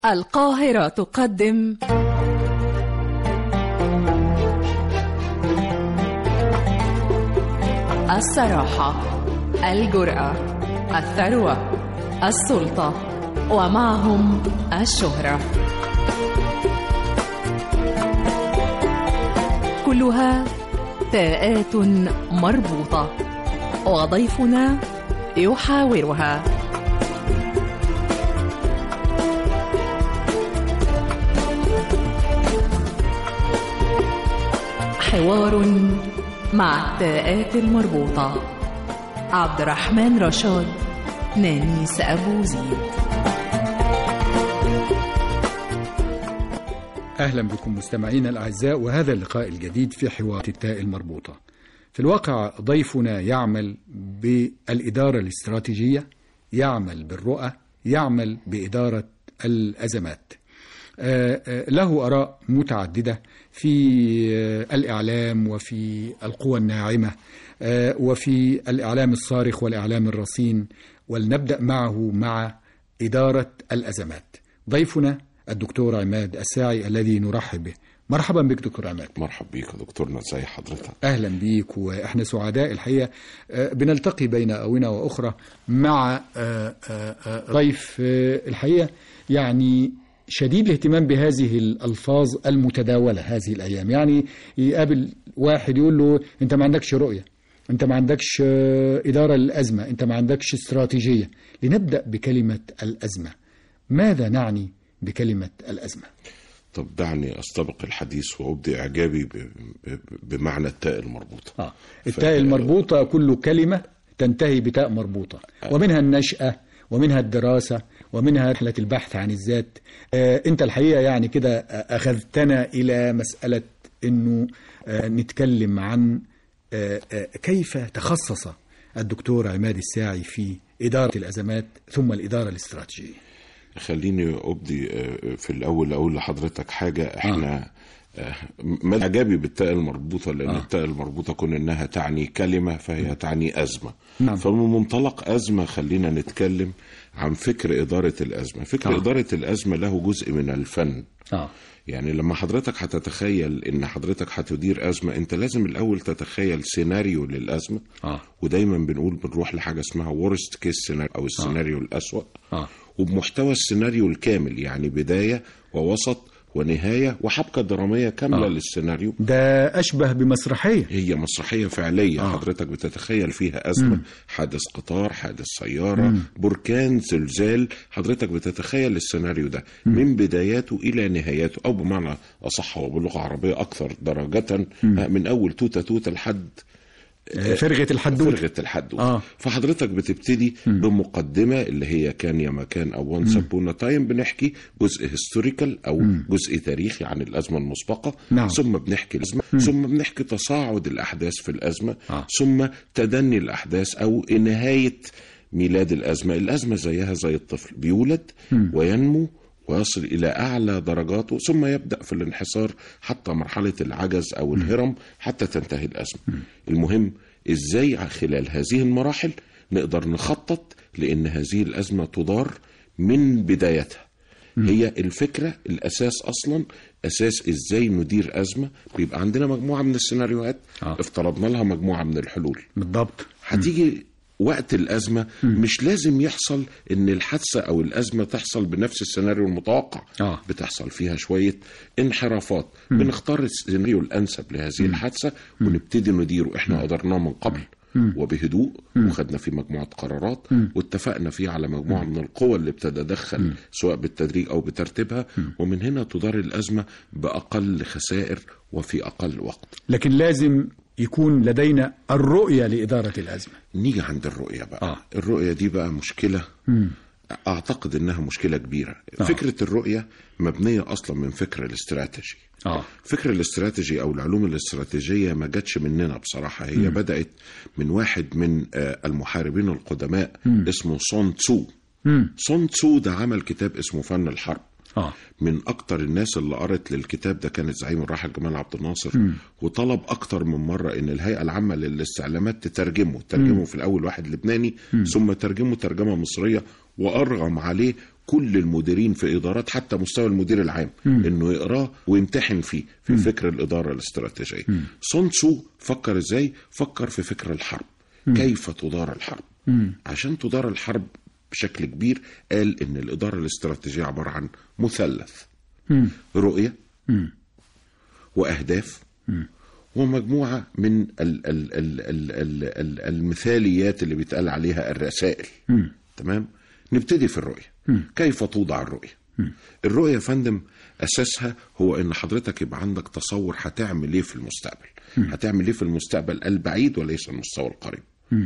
القاهرة تقدم الصراحة الجرأة الثروة السلطة ومعهم الشهرة كلها تاءات مربوطة وضيفنا يحاورها حوار مع التاءات المربوطة عبد الرحمن رشاد نانيس أبو زيد أهلا بكم مستمعينا الأعزاء وهذا اللقاء الجديد في حوار التاء المربوطة في الواقع ضيفنا يعمل بالإدارة الاستراتيجية يعمل بالرؤى يعمل بإدارة الأزمات آه، آه، له آراء متعددة في آه، الإعلام وفي القوى الناعمة آه، وفي الإعلام الصارخ والإعلام الرصين ولنبدأ معه مع إدارة الأزمات ضيفنا الدكتور عماد الساعي الذي نرحب به مرحبا بك دكتور عماد مرحب بيك يا دكتورنا ازي حضرتك اهلا بيك واحنا سعداء الحقيقه آه، بنلتقي بين اونه واخرى مع آه، آه، آه، ضيف آه، الحقيقه يعني شديد الاهتمام بهذه الالفاظ المتداوله هذه الايام يعني يقابل واحد يقول له انت ما عندكش رؤيه انت ما عندكش آه، اداره للازمه انت ما عندكش استراتيجيه لنبدا بكلمه الازمه ماذا نعني بكلمه الازمه طب دعني استبق الحديث وابدي اعجابي ب... ب... بمعنى التاء المربوطه آه. التاء المربوطة كل كلمة تنتهي بتاء مربوطة ومنها النشأة ومنها الدراسة ومنها رحلة البحث عن الذات آه انت الحقيقة يعني كده أخذتنا إلى مسألة أنه آه نتكلم عن آه آه كيف تخصص الدكتور عماد الساعي في إدارة الأزمات ثم الإدارة الاستراتيجية خليني ابدي آه، في الاول اقول لحضرتك حاجه احنا آه، ما اعجابي بالتاء المربوطه لان آه. التاء المربوطه كون انها تعني كلمه فهي تعني ازمه نعم. فمن منطلق ازمه خلينا نتكلم عن فكر اداره الازمه فكر آه. اداره الازمه له جزء من الفن آه. يعني لما حضرتك هتتخيل ان حضرتك هتدير ازمه انت لازم الاول تتخيل سيناريو للازمه آه. ودايما بنقول بنروح لحاجه اسمها worst كيس سيناريو او السيناريو الاسوأ آه. وبمحتوى السيناريو الكامل يعني بدايه ووسط ونهايه وحبكه دراميه كامله آه. للسيناريو ده أشبه بمسرحية هي مسرحيه فعليه آه. آه. حضرتك بتتخيل فيها ازمه حادث قطار حادث سياره بركان زلزال حضرتك بتتخيل السيناريو ده من بداياته الى نهاياته او بمعنى اصح وبلغه عربيه اكثر درجه آه، من اول توته توته لحد آه، فرغة الحدود فرغة الحدود آه. آه. فحضرتك بتبتدي بمقدمة اللي هي كان يا مكان أو وان سبونا تايم بنحكي جزء هيستوريكال أو جزء تاريخي عن الأزمة المسبقة نعم. ثم بنحكي الأزمة ثم بنحكي تصاعد الأحداث في الأزمة آه. ثم تدني الأحداث أو نهاية ميلاد الأزمة الأزمة زيها زي الطفل بيولد وينمو ويصل إلى أعلى درجاته ثم يبدأ في الانحسار حتى مرحلة العجز أو الهرم حتى تنتهي الأزمة المهم إزاي خلال هذه المراحل نقدر نخطط لأن هذه الأزمة تدار من بدايتها هي الفكرة الأساس أصلا أساس إزاي ندير أزمة بيبقى عندنا مجموعة من السيناريوهات آه. افترضنا لها مجموعة من الحلول بالضبط هتيجي وقت الأزمة مش لازم يحصل إن الحادثة أو الأزمة تحصل بنفس السيناريو المتوقع آه. بتحصل فيها شوية انحرافات بنختار السيناريو الأنسب لهذه الحادثة ونبتدي نديره إحنا قدرناه من قبل وبهدوء وخدنا فيه مجموعة قرارات واتفقنا فيه على مجموعة من القوى اللي بتتدخل سواء بالتدريج أو بترتيبها ومن هنا تدار الأزمة بأقل خسائر وفي أقل وقت لكن لازم يكون لدينا الرؤية لإدارة الأزمة نيجي عند الرؤية بقى آه. آه. الرؤية دي بقى مشكلة أعتقد إنها مشكلة كبيرة آه. آه. فكرة الرؤية مبنية أصلا من فكر الاستراتيجي آه. فكر الاستراتيجي أو العلوم الاستراتيجية ما جاتش مننا بصراحة هي م. بدأت من واحد من آه، المحاربين القدماء م. اسمه سون تسو مم. سون تسو ده عمل كتاب اسمه فن الحرب آه. من اكتر الناس اللي قرت للكتاب ده كانت زعيم الراحل جمال عبد الناصر وطلب اكتر من مره ان الهيئه العامه للاستعلامات تترجمه ترجمه في الاول واحد لبناني ثم ترجمه ترجمه مصريه وارغم عليه كل المديرين في ادارات حتى مستوى المدير العام انه يقراه ويمتحن فيه في فكر الاداره الاستراتيجيه سون تسو فكر ازاي فكر في فكر الحرب كيف تدار الحرب عشان تدار الحرب بشكل كبير قال ان الاداره الاستراتيجيه عباره عن مثلث رؤيه واهداف ومجموعه من ال ال ال ال ال ال المثاليات اللي بيتقال عليها الرسائل تمام نبتدي في الرؤيه كيف توضع الرؤيه الرؤيه يا فندم اساسها هو ان حضرتك يبقى عندك تصور هتعمل ايه في المستقبل هتعمل ايه في المستقبل البعيد وليس المستوى القريب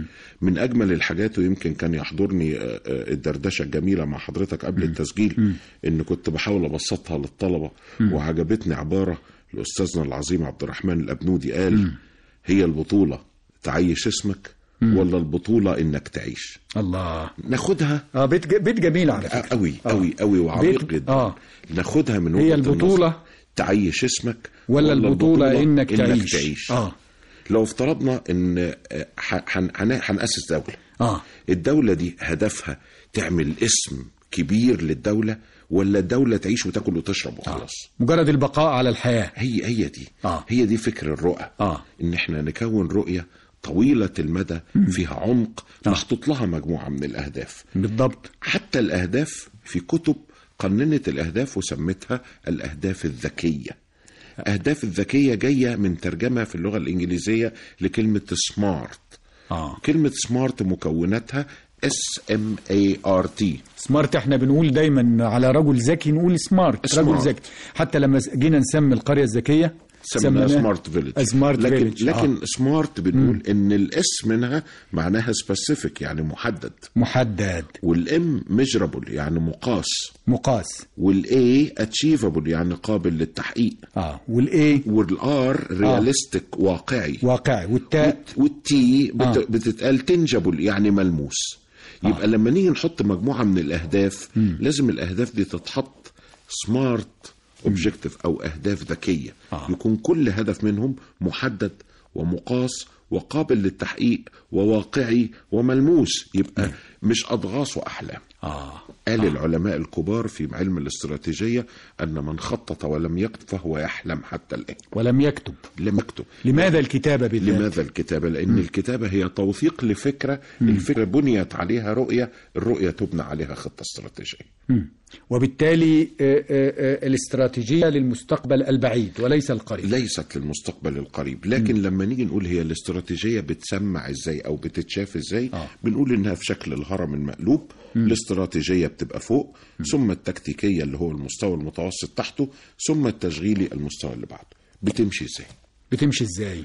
من اجمل الحاجات ويمكن كان يحضرني آه، آه، الدردشه الجميله مع حضرتك قبل التسجيل ان كنت بحاول ابسطها للطلبه وعجبتني عباره لاستاذنا العظيم عبد الرحمن الابنودي قال هي البطوله تعيش اسمك ولا البطوله انك تعيش الله ناخدها اه بيت ج- بيت جميل على فكره قوي قوي قوي وعميق بيت- جدا آه. ناخدها من هي وجهة البطولة النظر. تعيش اسمك ولا البطولة إنك تعيش. تعيش. آه. لو افترضنا ان آه، ح- هن- هن- هنأسس دولة اه الدولة دي هدفها تعمل اسم كبير للدولة ولا الدولة تعيش وتاكل وتشرب وخلاص مجرد البقاء على الحياه هي هي دي آه. هي دي فكر الرؤى آه. ان احنا نكون رؤية طويلة المدى فيها عمق محطوط لها مجموعة من الأهداف بالضبط حتى الأهداف في كتب قننت الأهداف وسمتها الأهداف الذكية أهداف الذكية جاية من ترجمة في اللغة الإنجليزية لكلمة سمارت اه كلمة سمارت مكوناتها اس ام اي ار تي سمارت احنا بنقول دايما على رجل ذكي نقول سمارت سمارت. رجل ذكي حتى لما جينا نسمي القريه الذكيه سميناها سمارت فيليج سمارت لكن فيليج لكن آه. سمارت بنقول ان الاس منها معناها سبيسيفيك يعني محدد محدد والام ميجرابل يعني مقاس مقاس والاي اتشيفابل يعني قابل للتحقيق اه والاي والار رياليستيك واقعي واقعي والتاء والتي بت... آه. بتتقال تنجبل يعني ملموس يبقى آه. لما نيجي نحط مجموعه من الاهداف لازم الاهداف دي تتحط سمارت اوبجكتيف او اهداف ذكيه آه. يكون كل هدف منهم محدد ومقاس وقابل للتحقيق وواقعي وملموس يبقى مش اضغاث واحلام اه قال العلماء الكبار في علم الاستراتيجيه ان من خطط ولم يكتب فهو يحلم حتى الان ولم يكتب لم يكتب لماذا الكتابه بالذات لماذا الكتابة؟ لأن الكتابة هي توثيق لفكرة الفكرة بنيت عليها رؤية الرؤية تبنى عليها خطة استراتيجية مم. وبالتالي آه، آه، آه، الاستراتيجيه للمستقبل البعيد وليس القريب ليست للمستقبل القريب لكن لما نيجي نقول هي الاستراتيجية بتسمع ازاي او بتتشاف ازاي آه. بنقول انها في شكل الهرم المقلوب الاستراتيجية بتبقى فوق ثم التكتيكية اللي هو المستوى المتوسط تحته ثم التشغيلي المستوى اللي بعده بتمشي ازاي بتمشي ازاي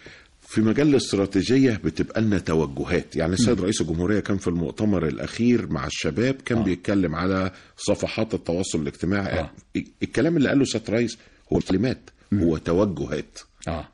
في مجال الاستراتيجية بتبقى لنا توجهات يعني السيد رئيس الجمهورية كان في المؤتمر الأخير مع الشباب كان آه. بيتكلم على صفحات التواصل الاجتماعي آه. آه. الكلام اللي قاله سيد رئيس هو كلمات هو توجهات اه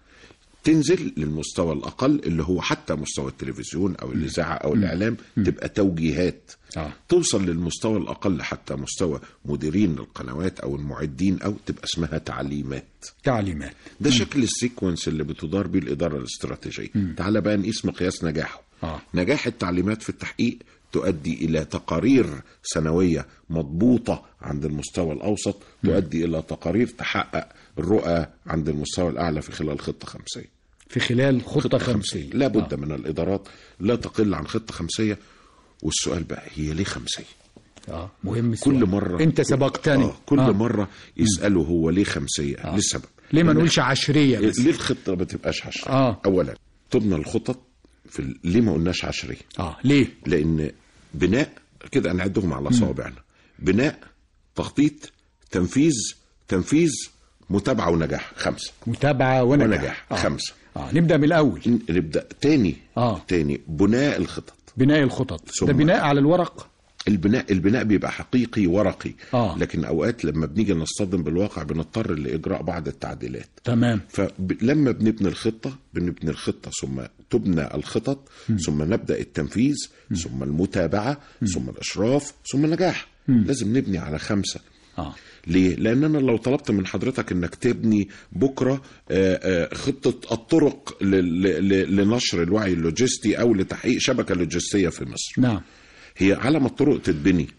تنزل للمستوى الأقل اللي هو حتى مستوى التلفزيون أو الإذاعة أو الإعلام تبقى توجيهات آه. توصل للمستوى الأقل حتى مستوى مديرين القنوات أو المعدين أو تبقى اسمها تعليمات تعليمات ده شكل السيكونس اللي بتدار بيه الإدارة الاستراتيجية تعال بقى نقيس مقياس نجاحه آه. نجاح التعليمات في التحقيق تؤدي إلى تقارير سنوية مضبوطة عند المستوى الأوسط تؤدي إلى تقارير تحقق الرؤى عند المستوى الأعلى في خلال خطة خمسية في خلال خطه خمسيه لا بد من الإدارات لا تقل عن خطة خمسية والسؤال بقى هي ليه خمسية اه مهم السؤال. كل مرة انت سبقتني آه كل آه. مرة يسألوا هو ليه خمسية آه. لسبب ليه ما لأن نقولش عشريه بس ليه الخطه ما تبقاش عشريه؟ آه. اولا تبنى الخطط في ال- ليه ما قلناش عشريه؟ اه ليه لان بناء كده نعدهم على صوابعنا بناء تخطيط تنفيذ تنفيذ متابعه ونجاح خمسه متابعه ونجاح, ونجاح آه. خمسه اه نبدا من الاول ن- نبدا تاني آه. تاني بناء الخطط بناء الخطط ثم- ده بناء على الورق البناء البناء بيبقى حقيقي ورقي آه. لكن اوقات لما بنيجي نصطدم بالواقع بنضطر لاجراء بعض التعديلات تمام فلما بنبني الخطة بنبني الخطة ثم تبنى الخطط ثم نبدأ التنفيذ ثم المتابعة ثم الإشراف ثم النجاح لازم نبني على خمسة اه ليه؟ لأن أنا لو طلبت من حضرتك إنك تبني بكرة آه، آه، خطة الطرق ل- ل- ل- لنشر الوعي اللوجستي أو لتحقيق شبكة لوجستية في مصر نعم هي على ما الطرق تتبني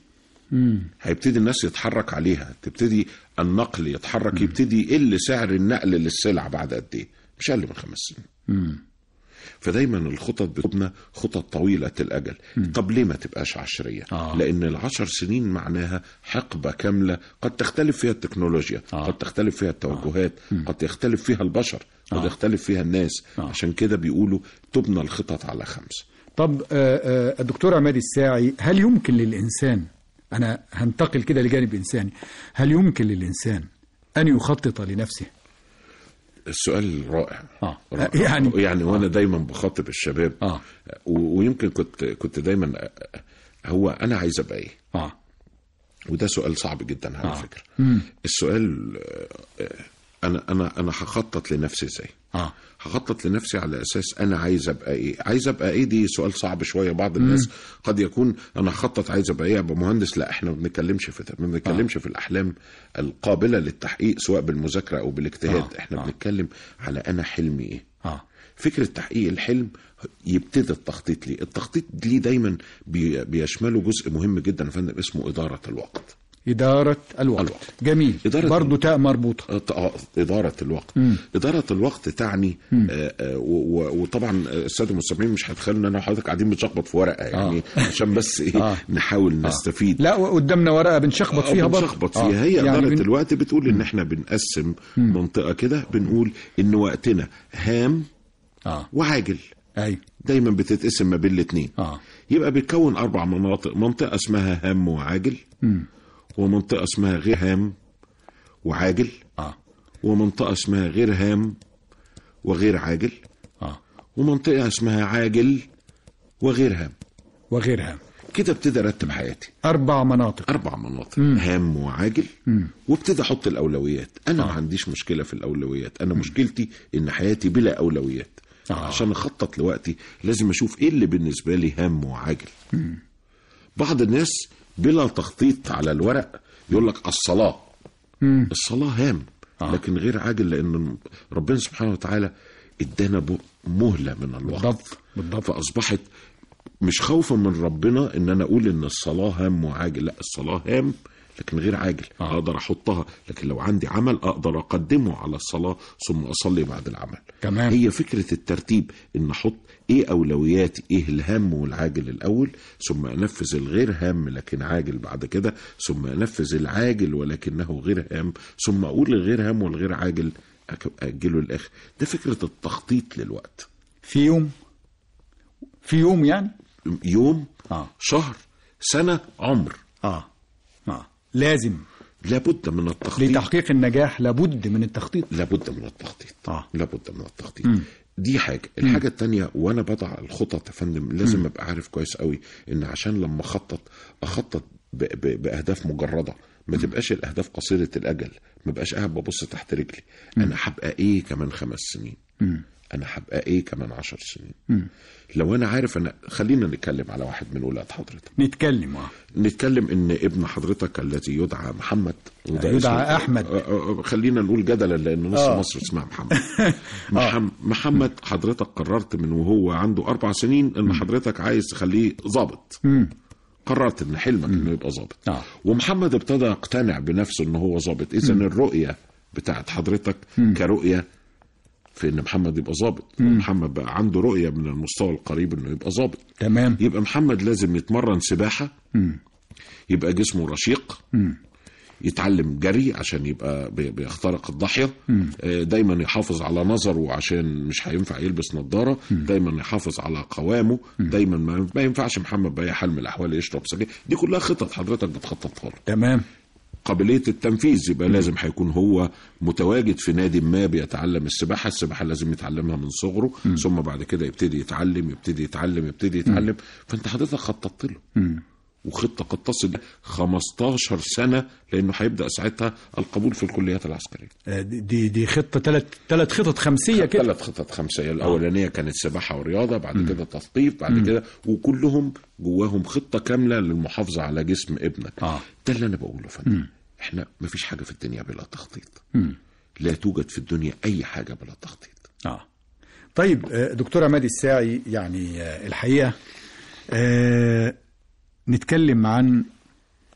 هيبتدي الناس يتحرك عليها تبتدي النقل يتحرك يبتدي يقل سعر النقل للسلع بعد قد ايه مش اقل من خمس سنين فدايما الخطط بتبنى خطط طويلة الأجل طب ليه ما تبقاش عشرية آه. لأن العشر سنين معناها حقبة كاملة قد تختلف فيها التكنولوجيا آه. قد تختلف فيها التوجهات قد يختلف فيها البشر قد يختلف فيها الناس آه. عشان كده بيقولوا تبنى الخطط على خمس طب آه، آه، الدكتور عماد الساعي هل يمكن للإنسان أنا هنتقل كده لجانب إنساني هل يمكن للإنسان أن يخطط لنفسه السؤال رائع آه. رائع. يعني- يعني وانا دايما بخاطب الشباب آه. و- ويمكن كنت كنت دايما هو انا عايز ابقى ايه آه وده سؤال صعب جدا على آه. فكره السؤال آه، انا انا انا هخطط لنفسي ازاي آه هخطط لنفسي على اساس انا عايز ابقى ايه عايز ابقى ايه دي سؤال صعب شويه بعض الناس قد يكون انا هخطط عايز ابقى ايه ابقى مهندس لا احنا ما بنتكلمش في ده ما بنتكلمش في الاحلام القابله للتحقيق سواء بالمذاكره او بالاجتهاد آه. احنا آه. بنتكلم على انا حلمي ايه آه فكرة تحقيق الحلم يبتدي التخطيط ليه التخطيط ليه دايما بي- بيشمله جزء مهم جدا يا فندم اسمه إدارة الوقت إدارة الوقت, الوقت. جميل إدارة برضو تاء مربوطة آه، آه، إدارة الوقت إدارة الوقت تعني آه، آه، و- و- وطبعا السادة المستمعين مش هيتخيلوا إن أنا وحضرتك قاعدين بنشخبط في ورقة يعني عشان بس إيه آه. نحاول نستفيد لا قدامنا ورقة بنشخبط فيها برضو بنشخبط آه، فيها هي يعني إدارة بن- الوقت بتقول إن إحنا بنقسم منطقة كده بنقول إن وقتنا هام آه وعاجل أيوه دايما بتتقسم ما بين الاثنين آه. يبقى بيتكون اربع مناطق منطقه اسمها هام وعاجل ومنطقه اسمها غير هام وعاجل آه ومنطقه اسمها غير هام وغير عاجل آه ومنطقه اسمها عاجل وغير هام وغيرها كده ابتدي ارتب حياتي أربع مناطق اربع مناطق هام وعاجل وابتدي احط الاولويات انا ما عنديش مشكله في الاولويات انا مشكلتي ان حياتي بلا اولويات آه. عشان اخطط لوقتي لازم اشوف ايه اللي بالنسبه لي هام وعاجل بعض الناس بلا تخطيط على الورق يقول لك الصلاه الصلاه هام لكن غير عاجل لان ربنا سبحانه وتعالى ادانا ب- مهله من الوقت بالضبط بالضبط فاصبحت مش خوفا من ربنا ان انا اقول ان الصلاه هام وعاجل لا الصلاه هام لكن غير عاجل آه. اقدر احطها لكن لو عندي عمل اقدر اقدمه على الصلاه ثم اصلي بعد العمل تمام. هي فكره الترتيب ان احط ايه اولوياتي ايه الهام والعاجل الاول ثم انفذ الغير هام لكن عاجل بعد كده ثم انفذ العاجل ولكنه غير هام ثم اقول الغير هام والغير عاجل أك- اجله للاخر ده فكره التخطيط للوقت في يوم في يوم يعني يوم آه. شهر سنة عمر آه آه لازم لابد من التخطيط لتحقيق النجاح لابد من التخطيط لابد من التخطيط آه. لابد من التخطيط دي حاجة الحاجة التانية وانا بضع الخطط يا فندم لازم ابقى عارف كويس قوي ان عشان لما اخطط اخطط ب... ب... باهداف مجردة ما تبقاش الاهداف قصيرة الاجل ما بقاش قاعد ببص تحت رجلي انا هبقى ايه كمان خمس سنين انا هبقى ايه كمان عشر سنين لو انا عارف انا خلينا نتكلم على واحد من ولاد حضرتك نتكلم آه نتكلم ان ابن حضرتك الذي يدعى محمد وده يدعى اسمه- أحمد. آه، آه، خلينا نقول جدلا لان نص آه. مصر اسمها محمد محم... محمد حضرتك قررت من وهو عنده اربع سنين ان حضرتك عايز تخليه ظابط قررت ان حلمك انه يبقى ظابط آه. ومحمد ابتدى يقتنع بنفسه انه هو ظابط اذا الرؤيه بتاعت حضرتك كرؤيه في ان محمد يبقى ظابط محمد بقى عنده رؤيه من المستوى القريب انه يبقى ظابط تمام يبقى محمد لازم يتمرن سباحة يبقى جسمه رشيق يتعلم جري عشان يبقى بي- بيخترق الضاحية آه، دايما يحافظ على نظره عشان مش هينفع يلبس نظارة دايما يحافظ على قوامه دايما ما ما ينفعش محمد بأي حال من الأحوال يشرب سجاير دي كلها خطط حضرتك بتخططها له تمام قابلية التنفيذ يبقى لازم هيكون هو متواجد في نادي ما بيتعلم السباحة السباحة لازم يتعلمها من صغره ثم بعد كده يبتدي يتعلم يبتدي يتعلم يبتدي يتعلم فانت حضرتك خططت له وخطة قد تصل 15 سنة لأنه هيبدأ ساعتها القبول في الكليات العسكرية آه، دي دي خطة ثلاث ثلاث خطط خمسية كده ثلاث خطط خمسية الأولانية كانت سباحة ورياضة بعد كده تثقيف بعد كده وكلهم جواهم خطة كاملة للمحافظة على جسم ابنك آه. ده اللي أنا بقوله فندم احنا مفيش حاجة في الدنيا بلا تخطيط لا توجد في الدنيا أي حاجة بلا تخطيط آه. طيب آه، دكتور عماد الساعي يعني آه، الحقيقة آه، نتكلم عن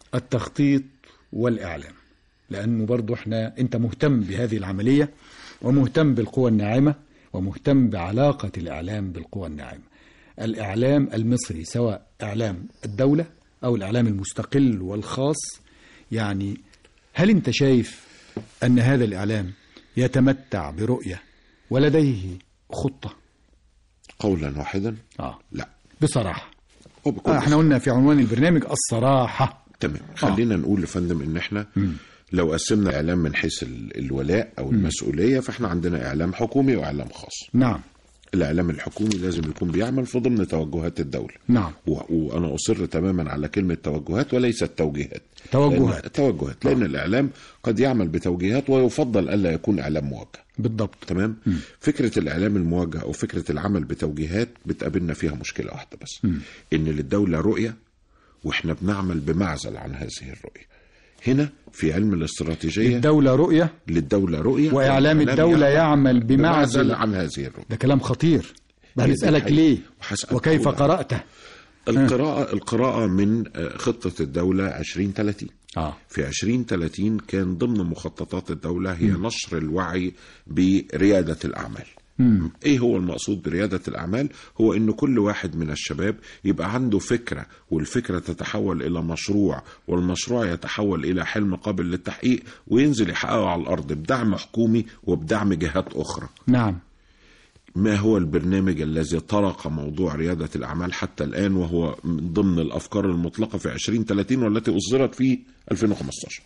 التخطيط والإعلام لأنه برضو احنا أنت مهتم بهذه العملية ومهتم بالقوى الناعمة ومهتم بعلاقة الإعلام بالقوى الناعمة الإعلام المصري سواء إعلام الدولة أو الإعلام المستقل والخاص يعني هل أنت شايف أن هذا الإعلام يتمتع برؤية ولديه خطة قولا واحدا آه. لا بصراحة وبكل آه احنا قلنا في عنوان البرنامج الصراحة تمام خلينا نقول لفندم ان احنا لو قسمنا الاعلام من حيث ال- الولاء او المسؤوليه فاحنا عندنا اعلام حكومي واعلام خاص نعم الاعلام الحكومي لازم يكون بيعمل في ضمن توجهات الدوله نعم و- وانا اصر تماما على كلمه توجهات وليست توجيهات توجهات. لأن توجهات لان الاعلام قد يعمل بتوجيهات ويفضل الا يكون اعلام موجه بالضبط تمام فكره الاعلام الموجه او فكره العمل بتوجيهات بتقابلنا فيها مشكله واحده بس ان للدوله رؤيه واحنا بنعمل بمعزل عن هذه الرؤيه هنا في علم الاستراتيجيه الدولة رؤية للدوله رؤيه وإعلام الدولة يعمل بمعزل عن هذه الرؤيه ده كلام خطير هي دي بنسألك الحقيقة. ليه وهسأل وكيف كلها. قرأته القراءه القراءه من آه، خطه الدوله 2030 آه. في 2030 كان ضمن مخططات الدولة هي نشر الوعي بريادة الأعمال ايه هو المقصود بريادة الأعمال هو ان كل واحد من الشباب يبقى عنده فكرة والفكرة تتحول الى مشروع والمشروع يتحول الى حلم قابل للتحقيق وينزل يحققه على الارض بدعم حكومي وبدعم جهات اخرى نعم ما هو البرنامج الذي طرق موضوع ريادة الأعمال حتى الآن وهو من ضمن الأفكار المطلقة في 2030 والتي أصدرت في 2015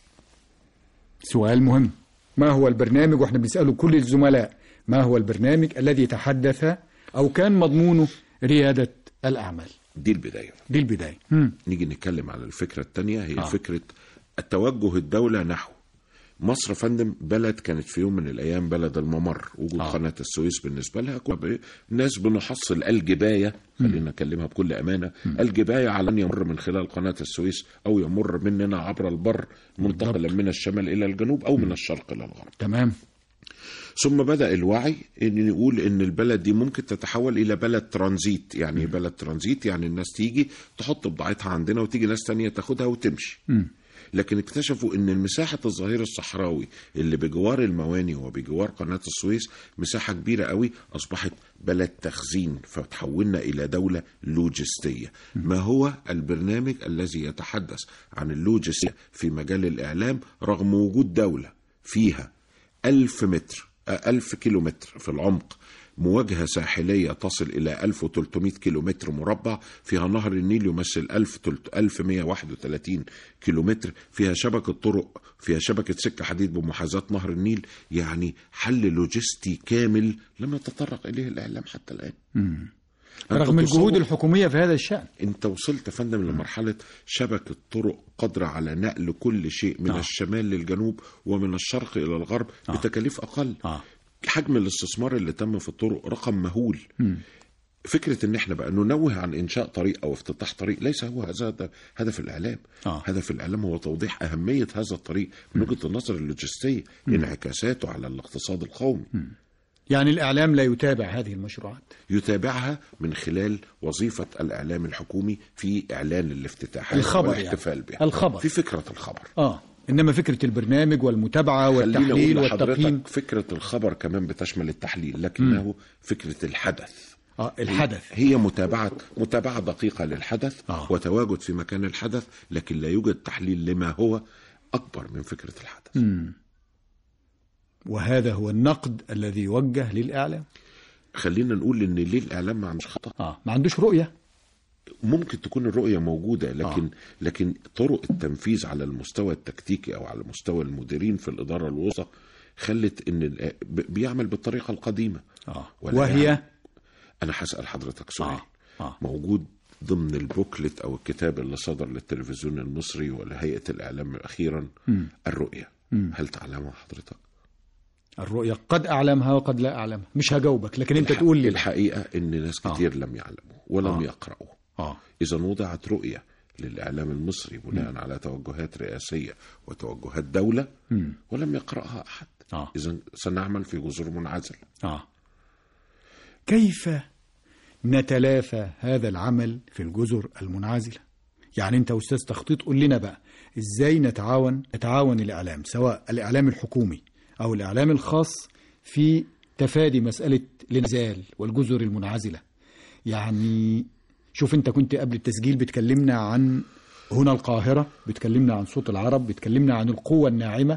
سؤال مهم ما هو البرنامج واحنا بنسأله كل الزملاء ما هو البرنامج الذي تحدث أو كان مضمونه ريادة الأعمال دي البداية دي البداية مم. نيجي نتكلم على الفكرة التانية هي آه. آه. فكرة التوجه الدولة نحو مصر فندم بلد كانت في يوم من الأيام بلد الممر وجود آه. آه. قناة السويس بالنسبة لها كنا ب- ناس بنحصل الجباية خلينا نكلمها بكل أمانة الجباية على أن يمر من خلال قناة السويس أو يمر مننا عبر البر منتقلا من الشمال إلى الجنوب أو من الشرق إلى الغرب تمام ثم بدأ الوعي ان نقول ان البلد دي ممكن تتحول الى بلد ترانزيت يعني ايه بلد ترانزيت يعني الناس تيجي تحط بضاعتها عندنا وتيجي ناس تانية تاخدها وتمشي لكن اكتشفوا ان مساحة الظهير الصحراوي اللي بجوار المواني وبجوار قناة السويس مساحة كبيرة قوي اصبحت بلد تخزين فتحولنا الى دولة لوجستية ما هو البرنامج الذي يتحدث عن اللوجستية في مجال الاعلام رغم وجود دولة فيها ألف متر آه، ألف كيلو متر في العمق مواجهة ساحلية تصل إلى 1300 كيلو متر مربع فيها نهر النيل يمثل 1000 تلت- 1131 كيلو متر فيها شبكة طرق فيها شبكة سكة حديد بمحاذاة نهر النيل يعني حل لوجستي كامل لم يتطرق إليه الإعلام حتى الآن أنت رغم الجهود تصور- الحكومية في هذا الشأن انت وصلت يا فندم لمرحله شبكه طرق قادره على نقل كل شيء من آه. آه. الشمال للجنوب ومن الشرق الى الغرب آه. آه. بتكاليف اقل آه. حجم الاستثمار اللي تم في الطرق رقم مهول فكره ان احنا بقى ننوه عن انشاء طريق او افتتاح طريق ليس هو هذا هدف الاعلام آه. هدف الاعلام هو توضيح اهميه هذا الطريق من وجهه النظر اللوجستيه انعكاساته على الاقتصاد القومي يعني الإعلام لا يتابع هذه المشروعات يتابعها من خلال وظيفة الإعلام الحكومي في إعلان الافتتاح الخبر والاحتفال يعني. بها الخبر. في فكرة الخبر آه إنما فكرة البرنامج والمتابعة خليني والتحليل أقول والتقييم لحضرتك فكرة الخبر كمان بتشمل التحليل لكنه فكرة الحدث آه الحدث هي متابعة متابعة دقيقة للحدث آه. وتواجد في مكان الحدث لكن لا يوجد تحليل لما هو أكبر من فكرة الحدث وهذا هو النقد الذي يوجه للإعلام خلينا نقول إن ليه الإعلام ما عندوش خطأ آه ما عندوش رؤية ممكن تكون الرؤية موجودة لكن آه. لكن طرق التنفيذ على المستوى التكتيكي أو على مستوى المديرين في الإدارة الوسطى خلت إن ال- ب- بيعمل بالطريقة القديمة آه ولا وهي يعني أنا هسأل حضرتك سؤال آه. آه. موجود ضمن البوكلت أو الكتاب اللي صدر للتلفزيون المصري ولهيئة الإعلام أخيرا الرؤية هل تعلمها حضرتك؟ الرؤية قد أعلمها وقد لا أعلمها مش هجاوبك لكن أنت الح- تقول لي الحقيقة إن ناس كتير لم يعلموا ولم آه. يقرأوا آه إذا وضعت رؤية للإعلام المصري بناء على توجهات رئاسية وتوجهات دولة ولم يقرأها أحد آه. إذا سنعمل في جذور منعزلة آه كيف نتلافى هذا العمل في الجزر المنعزلة يعني انت استاذ تخطيط قول لنا بقى ازاي نتعاون نتعاون الاعلام سواء الاعلام الحكومي او الاعلام الخاص في تفادي مساله الانعزال والجزر المنعزله يعني شوف انت كنت قبل التسجيل بتكلمنا عن هنا القاهره بتكلمنا عن صوت العرب بتكلمنا عن القوه الناعمه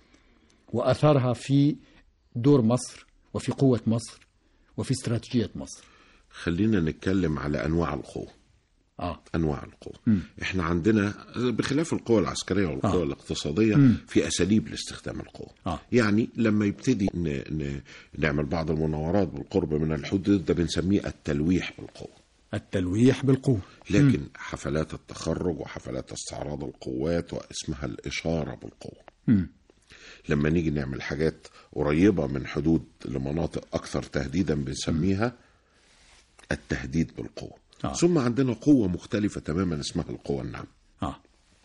واثرها في دور مصر وفي قوه مصر وفي استراتيجيه مصر خلينا نتكلم على انواع القوه اه انواع القوه احنا عندنا بخلاف القوه العسكريه والقوه آه. الاقتصاديه في اساليب لاستخدام القوه آه. يعني لما يبتدي ن... ن... نعمل بعض المناورات بالقرب من الحدود ده بنسميه التلويح بالقوه التلويح بالقوه لكن حفلات التخرج وحفلات استعراض القوات واسمها الاشاره بالقوه مم. لما نيجي نعمل حاجات قريبه من حدود لمناطق اكثر تهديدا بنسميها التهديد بالقوه آه. ثم عندنا قوه مختلفه تماما اسمها القوه الناعمه اه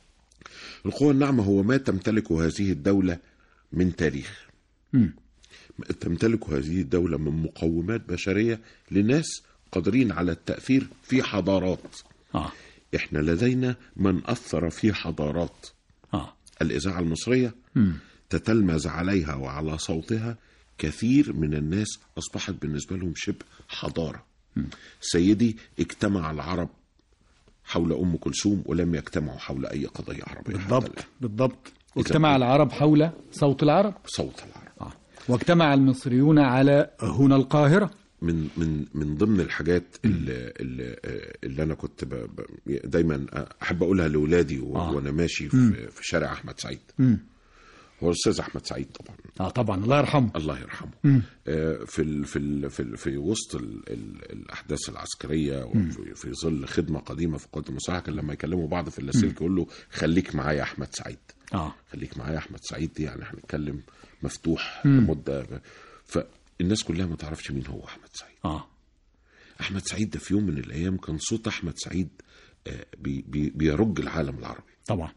القوة الناعمة هو ما تمتلكه هذه الدولة من تاريخ مم. تمتلك هذه الدولة من مقومات بشرية لناس قادرين على التأثير في حضارات اه احنا لدينا من أثر في حضارات اه الإذاعة المصرية مم. تتلمذ عليها وعلى صوتها كثير من الناس أصبحت بالنسبة لهم شبه حضارة سيدي اجتمع العرب حول أم كلثوم ولم يجتمعوا حول أي قضية عربية حتى بالضبط الآن. بالضبط واجتمع العرب حول صوت العرب صوت العرب آه. واجتمع المصريون على هنا القاهرة من من من ضمن الحاجات اللي, اللي, اللي انا كنت ب ب دايما احب اقولها لاولادي و- آه. وانا ماشي في, في شارع احمد سعيد مم. هو الاستاذ احمد سعيد طبعا اه طبعا الله يرحمه الله يرحمه آه، في ال في ال في, ال في وسط ال ال الاحداث العسكريه وفي في ظل خدمه قديمه في القوات المسلحه كان لما يكلموا بعض في اللاسلكي يقول له خليك معايا يا احمد سعيد اه خليك معايا يا احمد سعيد دي يعني هنتكلم مفتوح لمده فالناس كلها ما تعرفش مين هو احمد سعيد اه احمد سعيد ده في يوم من الايام كان صوت احمد سعيد آه، بي بي بيرج العالم العربي طبعا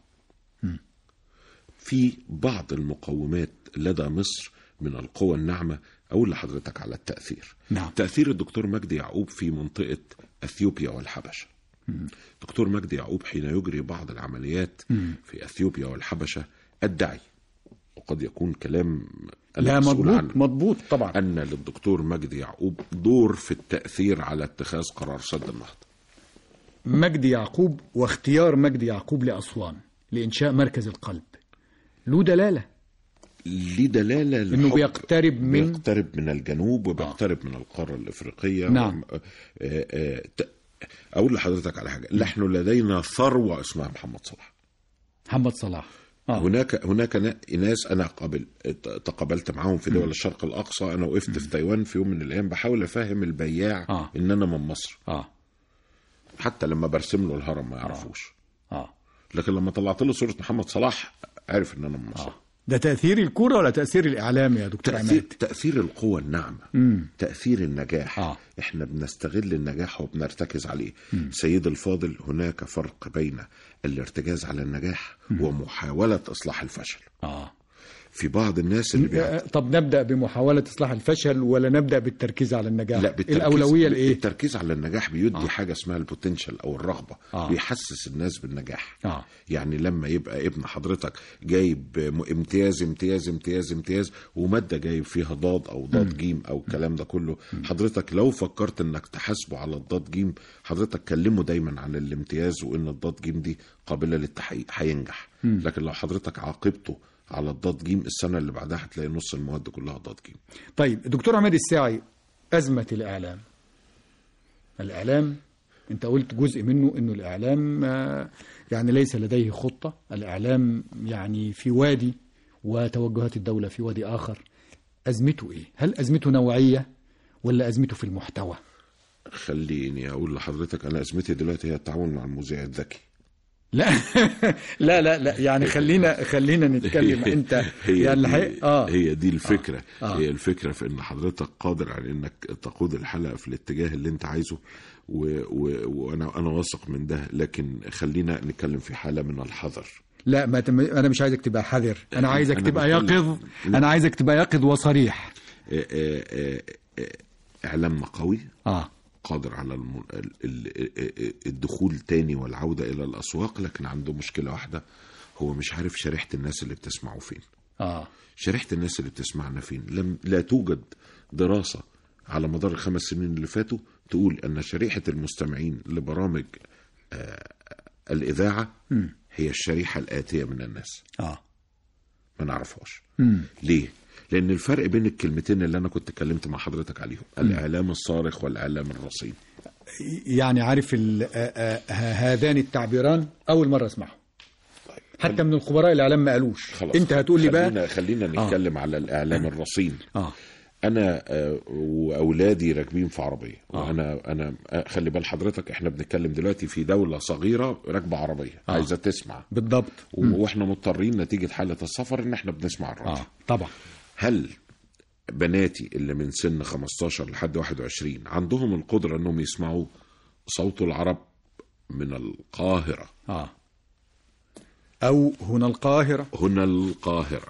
في بعض المقومات لدى مصر من القوى الناعمه اقول لحضرتك على التاثير نعم. تاثير الدكتور مجدي يعقوب في منطقه اثيوبيا والحبشه دكتور مجدي يعقوب حين يجري بعض العمليات في اثيوبيا والحبشه ادعي وقد يكون كلام أنا لا مسؤول مضبوط عنه. مضبوط طبعا أن للدكتور مجدي يعقوب دور في التأثير على اتخاذ قرار سد النهضة مجدي يعقوب واختيار مجدي يعقوب لأسوان لإنشاء مركز القلب له دلالة ليه دلالة إنه لحب- بيقترب من- بيقترب من الجنوب وبيقترب من القارة الإفريقية نعم. آه، آه، ت- أقول لحضرتك على حاجة نحن لدينا ثروة اسمها محمد صلاح محمد صلاح آه. هناك هناك نا- ناس انا قابل تقابلت معاهم في دول الشرق الاقصى انا وقفت في تايوان في يوم من الايام بحاول افهم البياع آه. ان انا من مصر اه حتى لما برسم له الهرم ما يعرفوش اه لكن لما طلعت له صوره محمد صلاح عرف ان انا من مصر اه ده تأثير الكرة ولا تأثير الإعلام يا دكتور تأثير, عماد تأثير القوة الناعمة تأثير النجاح آه. احنا بنستغل النجاح وبنرتكز عليه سيد الفاضل هناك فرق بين الارتكاز على النجاح ومحاولة إصلاح الفشل اه في بعض الناس اللي آه، بيعت... طب نبدأ بمحاولة إصلاح الفشل ولا نبدأ بالتركيز على النجاح لا بالتركيز الأولوية لإيه التركيز على النجاح بيدي آه. حاجة اسمها البوتنشال أو الرغبة آه. بيحسس الناس بالنجاح آه. يعني لما يبقى ابن حضرتك جايب م- امتياز امتياز امتياز امتياز ومادة جايب فيها ضاد أو ضاد جيم أو الكلام ده كله حضرتك لو فكرت إنك تحاسبه على الضاد جيم حضرتك كلمه دايما عن الامتياز وإن الضاد جيم دي قابلة للتحقيق هينجح لكن لو حضرتك عاقبته على الضاد جيم السنة اللي بعدها هتلاقي نص المواد كلها ضاد جيم طيب دكتور عماد الساعي أزمة الإعلام الإعلام أنت قلت جزء منه أنه الإعلام آه، يعني ليس لديه خطة الإعلام يعني في وادي وتوجهات الدولة في وادي آخر أزمته إيه؟ هل أزمته نوعية ولا أزمته في المحتوى؟ خليني أقول لحضرتك أنا أزمتي دلوقتي هي التعاون مع المذيع الذكي لا لا لا لا يعني خلينا خلينا نتكلم انت هي يعني دي الحقيقة اه هي دي الفكره آه. آه. هي الفكره في ان حضرتك قادر على انك تقود الحلقه في الاتجاه اللي انت عايزه و... و... وانا انا واثق من ده لكن خلينا نتكلم في حاله من الحذر لا ما تم... انا مش عايزك تبقى حذر انا عايزك أنا تبقى بتكلم- يقظ انا عايزك تبقى يقظ وصريح آه، آه، آه، آه، اعلامنا قوي اه قادر على الم... ال- ال- الدخول تاني والعودة إلى الأسواق لكن عنده مشكلة واحدة هو مش عارف شريحة الناس اللي بتسمعه فين اه شريحة الناس اللي بتسمعنا فين لم لا توجد دراسة على مدار الخمس سنين اللي فاتوا تقول أن شريحة المستمعين لبرامج آه الإذاعة هي الشريحة الآتية من الناس اه ما نعرفهاش ليه؟ لأن الفرق بين الكلمتين اللي أنا كنت اتكلمت مع حضرتك عليهم الإعلام الصارخ والإعلام الرصين يعني عارف ال- آه، آه، هذان التعبيران اول مره اسمعهم حتى من الخبراء الاعلام ما قالوش خلاص انت هتقول لي خلينا بقى خلينا نتكلم على الإعلام الرصين اه انا آه، واولادي راكبين في عربيه وانا انا آه، خلي بال حضرتك احنا بنتكلم دلوقتي في دوله صغيره راكبه عربيه عايزه تسمع بالضبط و- واحنا مضطرين نتيجه حاله السفر ان احنا بنسمع الراديو اه طبعا هل بناتي اللي من سن 15 لحد 21 عندهم القدره انهم يسمعوا صوت العرب من القاهره اه او هنا القاهره هنا القاهره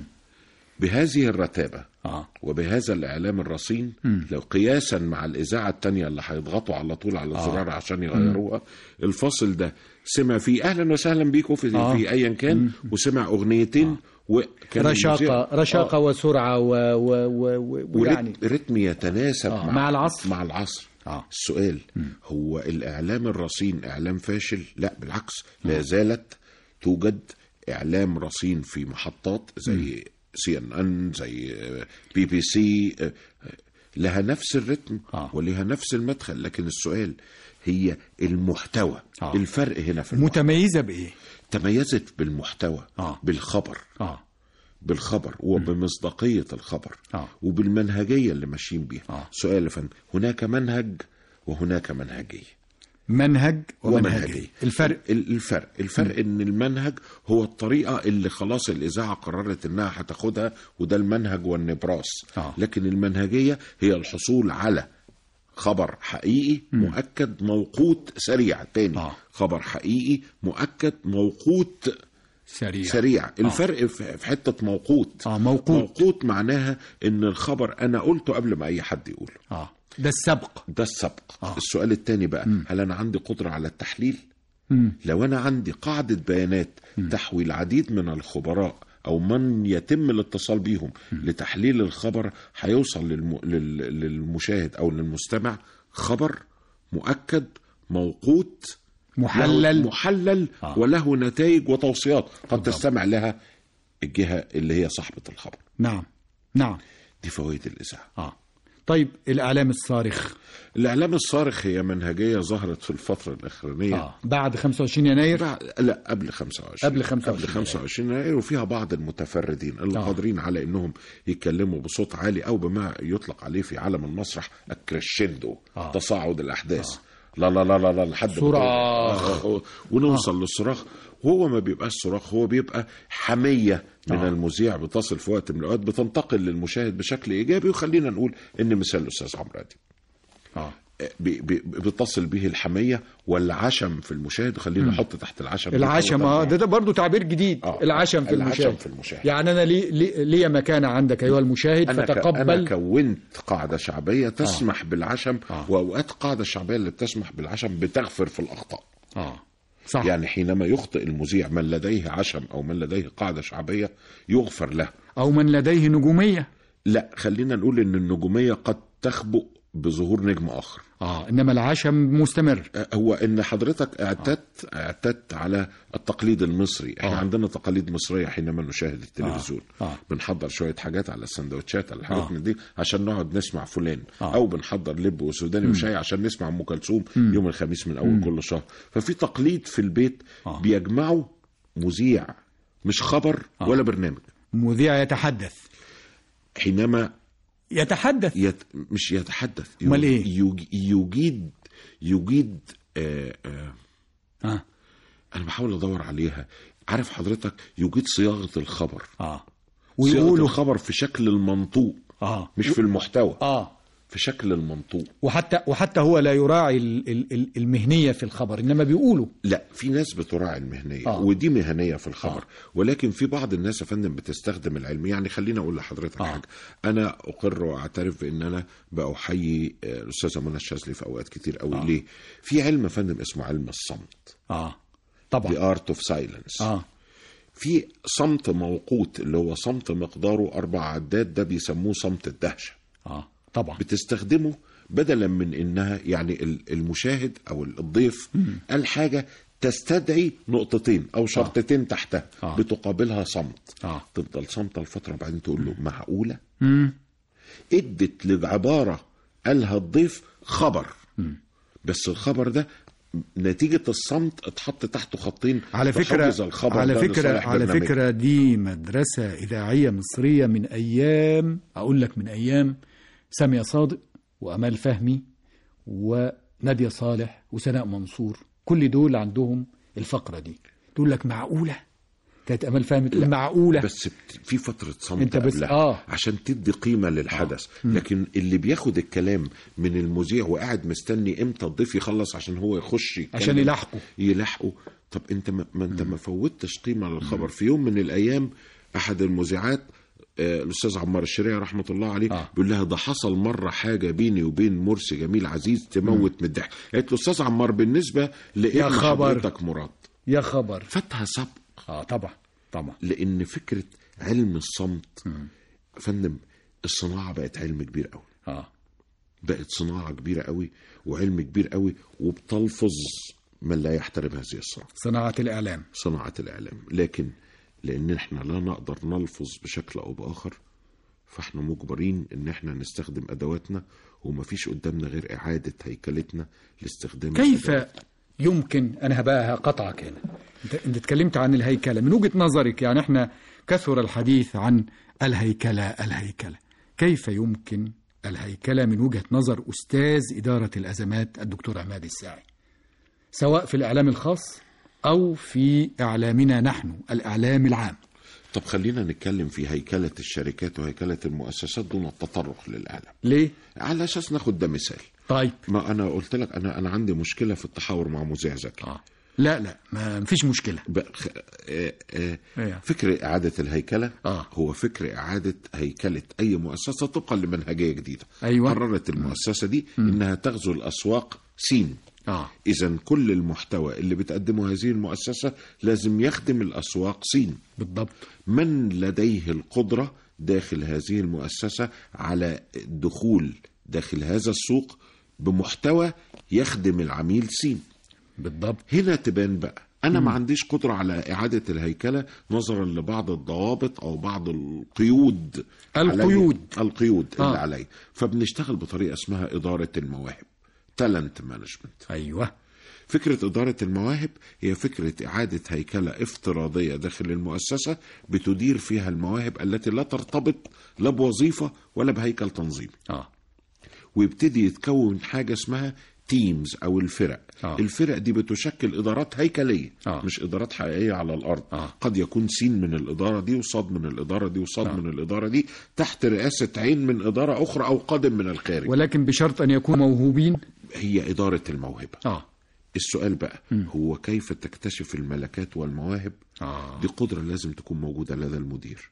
بهذه الرتابه اه وبهذا الإعلام الرصين لو قياسا مع الإذاعة التانية اللي هيضغطوا على طول على الزرار عشان يغيروها الفاصل ده سمع فيه أهلا وسهلا بيكم في, آه. في أيا كان وسمع أغنيتين وكان رشاقه المذيع- رشاقه وسرعه و, و, و, و ويعني ورتم رتم يتناسب آه، مع, مع العصر. مع العصر آه. السؤال هو الإعلام الرصين إعلام فاشل لا بالعكس لا زالت توجد إعلام رصين في محطات زي سي ان ان زي بي بي سي لها نفس الرتم آه. ولها نفس المدخل لكن السؤال هي المحتوى آه. الفرق هنا في المحتوى. متميزه بايه تميزت بالمحتوى آه. بالخبر اه بالخبر وبمصداقية الخبر آه. وبالمنهجية اللي ماشيين بيها آه. سؤال يا فندم هناك منهج وهناك منهجية منهج ومنهجي ومنهجية الفرق ال- الفرق الفرق ان المنهج هو الطريقة اللي خلاص الإذاعة قررت انها هتاخدها وده المنهج والنبراس آه. لكن المنهجية هي الحصول على خبر حقيقي مؤكد موقوت سريع تاني آه. خبر حقيقي مؤكد موقوت سريع سريع الفرق في في حته موقوت آه، موقوت. موقوت معناها ان الخبر انا قلته قبل ما اي حد يقوله اه ده السبق ده السبق آه. السؤال الثاني بقى هل انا عندي قدره على التحليل مم. لو انا عندي قاعده بيانات تحوي العديد من الخبراء او من يتم الاتصال بيهم لتحليل الخبر هيوصل للم... لل... للمشاهد او للمستمع خبر مؤكد موقوت محلل. له محلل آه. وله نتائج وتوصيات قد تستمع لها الجهه اللي هي صاحبه الخبر نعم نعم دي فوائد الاذاعه اه طيب الاعلام الصارخ الاعلام الصارخ هي منهجيه ظهرت في الفتره الاخرانيه اه بعد 25 يناير بعد لا قبل 25 قبل 25 قبل 25 يناير وفيها بعض المتفردين اللي آه. قادرين على انهم يتكلموا بصوت عالي او بما يطلق عليه في عالم المسرح الكريشندو آه. تصاعد الاحداث لا لا لا لا لا لحد ما- صراخ. آه، آه، ونوصل للصراخ وهو ما بيبقاش صراخ هو بيبقى حميه من آه. المذيع بتصل في وقت من الاوقات بتنتقل للمشاهد بشكل ايجابي وخلينا نقول ان مثال الاستاذ عمرو ادي اه بي- بي- بتصل به الحميه والعشم في المشاهد خلينا نحط تحت العشم دي العشم كلمة اه ده, ده برضه تعبير جديد آه. العشم في العشم المشاهد في المشاهد. يعني انا لي لي, لي مكانه عندك ايها المشاهد أنا, ك... أنا فتقبل كونت قاعدة شعبية تسمح بالعشم آه. وأوقات قاعدة الشعبية اللي بتسمح بالعشم بتغفر في الأخطاء اه صح يعني حينما يخطئ المذيع من لديه عشم أو من لديه قاعدة شعبية يغفر له او من لديه نجوميه لا خلينا نقول إن النجومية قد تخبؤ بظهور نجم آخر اه انما العشم مستمر أه، هو ان حضرتك اعتدت اعتدت على التقليد المصري احنا آه. عندنا تقاليد مصريه حينما نشاهد التلفزيون آه. آه. بنحضر شويه حاجات على السندوتشات على الحاجات آه. من دي عشان نقعد نسمع فلان آه. او بنحضر لب وسوداني وشاي عشان نسمع ام كلثوم يوم الخميس من اول كل شهر ففي تقليد في البيت آه. بيجمعه مذيع مش خبر ولا برنامج مذيع يتحدث حينما يتحدث يت... مش يتحدث أمال إيه؟ يج... يجيد يجيد آه آه اه انا بحاول ادور عليها عارف حضرتك يجيد صياغه الخبر اه صياغه ويقولوا الخبر في شكل المنطوق اه مش في المحتوى اه في شكل المنطوق وحتى وحتى هو لا يراعي ال- ال- ال- المهنيه في الخبر انما بيقولوا لا في ناس بتراعي المهنيه آه. آه. ودي مهنيه في الخبر آه. ولكن في بعض الناس يا فندم بتستخدم العلم يعني خليني اقول لحضرتك آه. آه. حاجه انا اقر واعترف بان انا باحيي آه، الاستاذه منى الشاذلي في اوقات كتير قوي آه. آه. ليه في علم يا فندم اسمه علم الصمت اه The طبعا art of silence اه في صمت موقوت اللي هو صمت مقداره اربع عداد ده بيسموه صمت الدهشه اه طبعا بتستخدمه بدلا من انها يعني ال- المشاهد او الضيف قال حاجه تستدعي نقطتين او شرطتين تحتها آه. بتقابلها صمت آه. تفضل صامته لفتره بعدين تقول له معقوله مم. ادت لعباره قالها الضيف خبر بس الخبر ده نتيجة الصمت اتحط تحته خطين على فكرة تحوز الخبر على ده فكرة لصالح على برنامج. فكرة دي مدرسة إذاعية مصرية من أيام أقول لك من أيام سامية صادق وأمال فهمي ونادية صالح وسناء منصور كل دول عندهم الفقرة دي تقول لك معقولة كانت أمال فهمي تقول معقولة بس بت- في فترة صمت أنت بس- قبلها آه. عشان تدي قيمة للحدث لكن اللي بياخد الكلام من المذيع وقاعد مستني امتى الضيف يخلص عشان هو يخش يتكلم عشان يلاحقه. يلاحقه طب انت ما, ما انت ما فوتش قيمة للخبر في يوم من الايام احد المذيعات آه، الاستاذ عمار الشريعي رحمه الله عليه آه. بيقول لها ده حصل مره حاجه بيني وبين مرسي جميل عزيز تموت من الضحك قالت له استاذ عمار بالنسبه لابن خبر. حضرتك مراد يا خبر فاتها سبق آه طبعا طبعا لان فكره علم الصمت يا فندم الصناعه بقت علم كبير قوي آه بقت صناعه كبيره قوي وعلم كبير قوي وبتلفظ من لا يحترم هذه الصناعه صناعة الإعلام صناعه الاعلام لكن لان احنا لا نقدر نلفظ بشكل او باخر فاحنا مجبرين ان احنا نستخدم ادواتنا ومفيش قدامنا غير اعاده هيكلتنا لاستخدام كيف الأدوات. يمكن انا بقى هقطعك هنا انت انت اتكلمت عن الهيكله من وجهه نظرك يعني احنا كثر الحديث عن الهيكله الهيكله كيف يمكن الهيكله من وجهه نظر استاذ اداره الازمات الدكتور عماد الساعي سواء في الاعلام الخاص او في اعلامنا نحن الاعلام العام طب خلينا نتكلم في هيكله الشركات وهيكله المؤسسات دون التطرق للاعلام ليه على اساس ناخد ده مثال طيب ما انا قلت لك انا انا عندي مشكله في التحاور مع مذيع ذكي اه لا لا ما فيش مشكله بقى خ- آه، آه، إيه. فكر إعادة الهيكلة آه. هو فكر إعادة هيكلة أي مؤسسة طبقا لمنهجية جديدة أيوة. قررت المؤسسة دي إنها تغزو الأسواق سين اه إذا كل المحتوى اللي بتقدمه هذه المؤسسة لازم يخدم الأسواق سين بالضبط من لديه القدرة داخل هذه المؤسسة على الدخول داخل هذا السوق بمحتوى يخدم العميل سين بالضبط هنا تبان بقى انا ما عنديش قدره على اعاده الهيكله نظرا لبعض الضوابط او بعض القيود القيود. علي القيود آه. اللي علي فبنشتغل بطريقه اسمها اداره المواهب تالنت مانجمنت ايوه فكره اداره المواهب هي فكره اعاده هيكله افتراضيه داخل المؤسسه بتدير فيها المواهب التي لا ترتبط لا بوظيفه ولا بهيكل تنظيمي اه ويبتدي يتكون حاجه اسمها تيمز او الفرق آه. الفرق دي بتشكل ادارات هيكليه آه. مش ادارات حقيقيه على الارض آه. قد يكون سين من الاداره دي وصاد من الاداره دي وصاد من الاداره دي تحت رئاسه عين من اداره اخرى او قادم من الخارج ولكن بشرط ان يكونوا موهوبين هي اداره الموهبه اه السؤال بقى هو كيف تكتشف الملكات والمواهب آه. دي قدره لازم تكون موجوده لدى المدير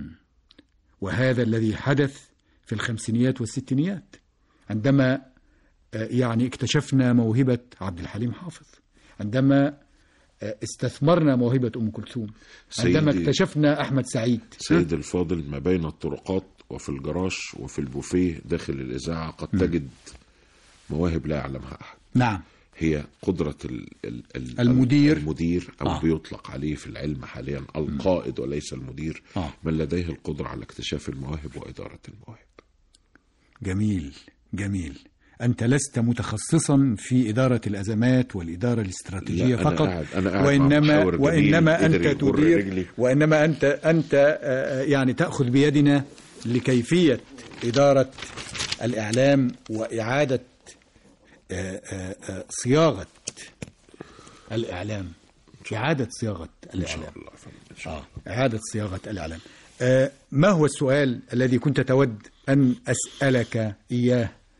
وهذا الذي حدث في الخمسينيات والستينيات عندما آه، يعني اكتشفنا موهبة عبد الحليم حافظ عندما آه، استثمرنا موهبة أم كلثوم عندما سيدي- اكتشفنا أحمد سعيد سيد الفاضل ما بين الطرقات وفي الجراج وفي البوفيه داخل الإذاعة قد تجد مواهب لا يعلمها أحد نعم هي قدرة ال ال ال المدير. المدير أو آه. آه. بيطلق عليه في العلم حاليا القائد وليس المدير آه. من لديه القدرة على اكتشاف المواهب وإدارة المواهب جميل جميل أنت لست متخصصا في إدارة الأزمات والإدارة الاستراتيجية لا، أنا فقط قاعد- أنا قاعد مع وإنما محاور جميل وإنما أنت قدر يجر تدير رجلي. وإنما أنت أنت آه، يعني تأخذ بيدنا لكيفية إدارة الإعلام وإعادة آه، آه، آه، صياغة الإعلام إعادة صياغة إن شاء الإعلام الله يا فندم، إن شاء الله. آه. إعادة صياغة الإعلام آه، ما هو السؤال الذي كنت تود أن أسألك إياه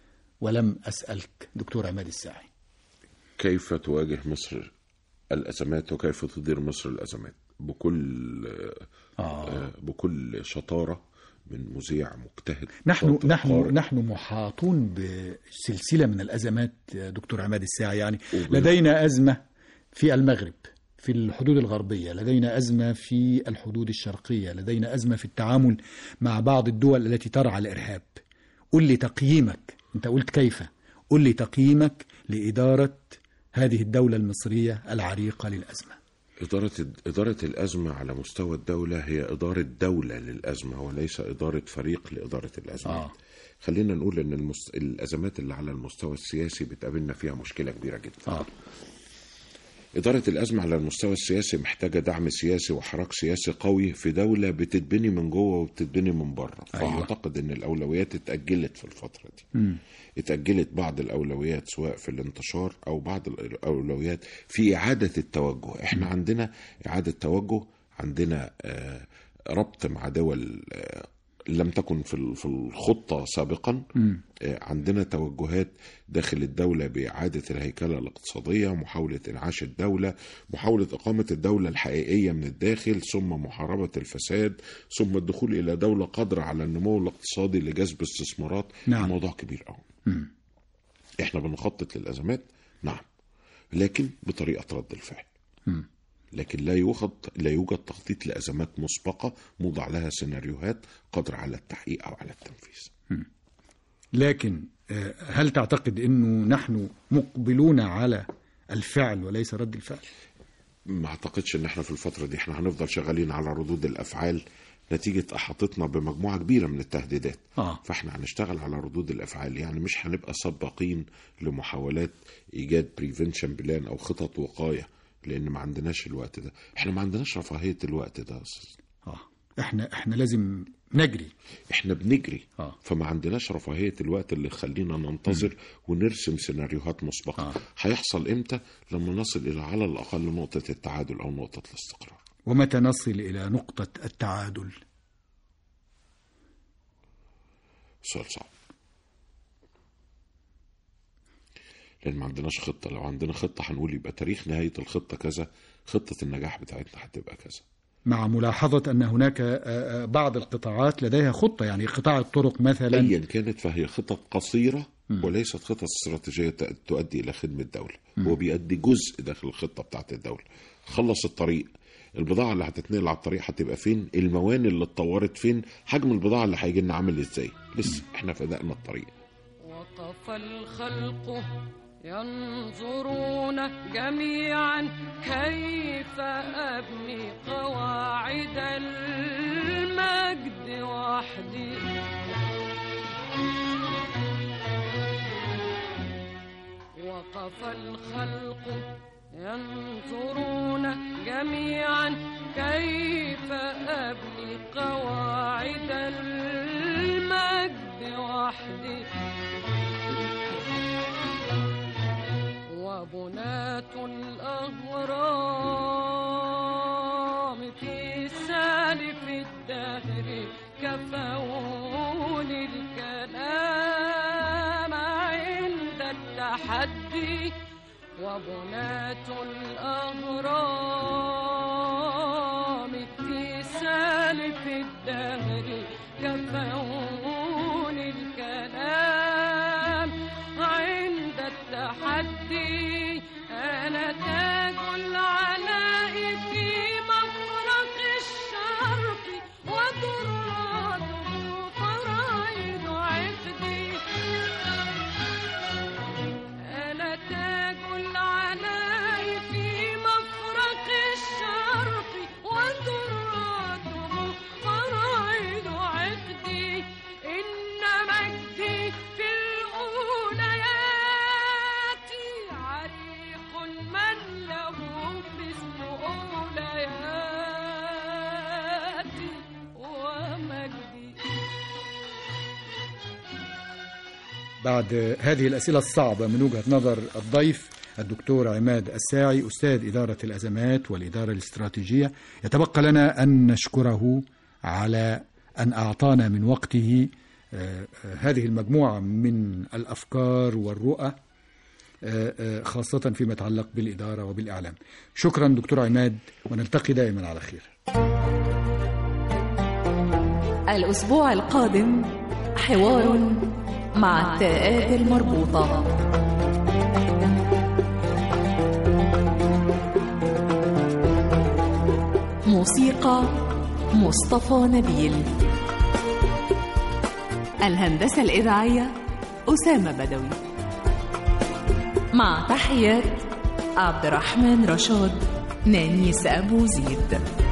ولم أسألك دكتور عماد الساعي كيف تواجه مصر الازمات وكيف تدير مصر الازمات بكل آه. بكل شطاره من مذيع مجتهد نحن شاطر، نحن قارئ. نحن محاطون بسلسله من الازمات يا دكتور عماد الساعي يعني وب- لدينا ازمه في المغرب في الحدود الغربيه لدينا ازمه في الحدود الشرقيه لدينا ازمه في التعامل مع بعض الدول التي ترعى الارهاب قل لي تقييمك انت قلت كيف قل لي تقييمك لاداره هذه الدوله المصريه العريقه للازمه إدارة إدارة الأزمة على مستوى الدولة هي إدارة دولة للأزمة وليس إدارة فريق لإدارة الأزمات. آه. خلينا نقول إن المست... الأزمات اللي على المستوى السياسي بتقابلنا فيها مشكلة كبيرة جدا. اه إدارة الأزمة على المستوى السياسي محتاجة دعم سياسي وحراك سياسي قوي في دولة بتتبني من جوه وبتتبني من بره أيوة. فأعتقد إن الأولويات اتأجلت في الفترة دي اتأجلت بعض الأولويات سواء في الانتشار أو بعض الأولويات في إعادة التوجه إحنا عندنا إعادة توجه عندنا آه، ربط مع دول آه، لم تكن في ال- في الخطة سابقا آه، عندنا توجهات داخل الدولة بإعادة الهيكلة الاقتصادية محاولة إنعاش الدولة محاولة إقامة الدولة الحقيقية من الداخل ثم محاربة الفساد ثم الدخول إلى دولة قادرة على النمو الاقتصادي لجذب استثمارات نعم. موضوع كبير قوي احنا بنخطط للأزمات نعم لكن بطريقة رد الفعل لكن لا يوجد لا يوجد تخطيط لازمات مسبقه موضع لها سيناريوهات قادره على التحقيق او على التنفيذ. لكن آه، هل تعتقد انه نحن مقبلون على الفعل وليس رد الفعل ما اعتقدش ان احنا في الفتره دي احنا هنفضل شغالين على ردود الافعال نتيجه احاطتنا بمجموعه كبيره من التهديدات. آه. فاحنا هنشتغل على ردود الافعال يعني مش هنبقى سباقين لمحاولات ايجاد بريفنشن بلان او خطط وقايه لان ما عندناش الوقت ده، احنا ما عندناش رفاهيه الوقت ده يا أستاذ. اه احنا احنا لازم نجري احنا بنجري آه. فما عندناش رفاهيه الوقت اللي يخلينا ننتظر ونرسم سيناريوهات مسبقه آه. هيحصل امتى لما نصل الى على الاقل نقطه التعادل او نقطه الاستقرار ومتى نصل الى نقطه التعادل سؤال صعب لان ما عندناش خطه لو عندنا خطه هنقول يبقى تاريخ نهايه الخطه كذا خطه النجاح بتاعتنا هتبقى كذا مع ملاحظه ان هناك آه، آه، بعض القطاعات لديها خطه يعني قطاع الطرق مثلا ايا كانت فهي خطط قصيره وليست خطط استراتيجيه ت- تؤدي الى خدمه الدوله هو بيؤدي جزء داخل الخطه بتاعت الدوله خلص الطريق البضاعه اللي هتتنقل على الطريق هتبقى فين الموانئ اللي اتطورت فين حجم البضاعه اللي هيجي لنا عامل ازاي لسه احنا بدانا الطريق وقف الخلق ينظرون جميعا كيف أبني قواعد المجد وحدي وقف الخلق ينظرون جميعا كيف أبني قواعد المجد وحدي وبنات الأهرام في سالف الدهر كفوني الكلام عند التحدي وبنات الأهرام في سالف الدهر كفوني الكلام عند التحدي أنا تاج العلاء في مفرق الشرق وضراته فرائض عقدي أنا تاج العلاء في مفرق الشرق وذراته فرائض عقدي إن مجدي في الأوليات عريق من له مثل أولياتي ومجدي بعد هذه الأسئلة الصعبة من وجهة نظر الضيف الدكتور عماد الساعي أستاذ إدارة الأزمات والإدارة الاستراتيجية يتبقى لنا أن نشكره على أن أعطانا من وقته آه، آه، هذه المجموعة من الأفكار والرؤى آه، آه، خاصة فيما يتعلق بالإدارة وبالإعلام شكرا دكتور عماد ونلتقي دائما على خير الأسبوع القادم حوار مع التاءات المربوطة موسيقى مصطفى نبيل الهندسة الإذاعية أسامة بدوي مع تحيات عبد الرحمن رشاد نانيس أبو زيد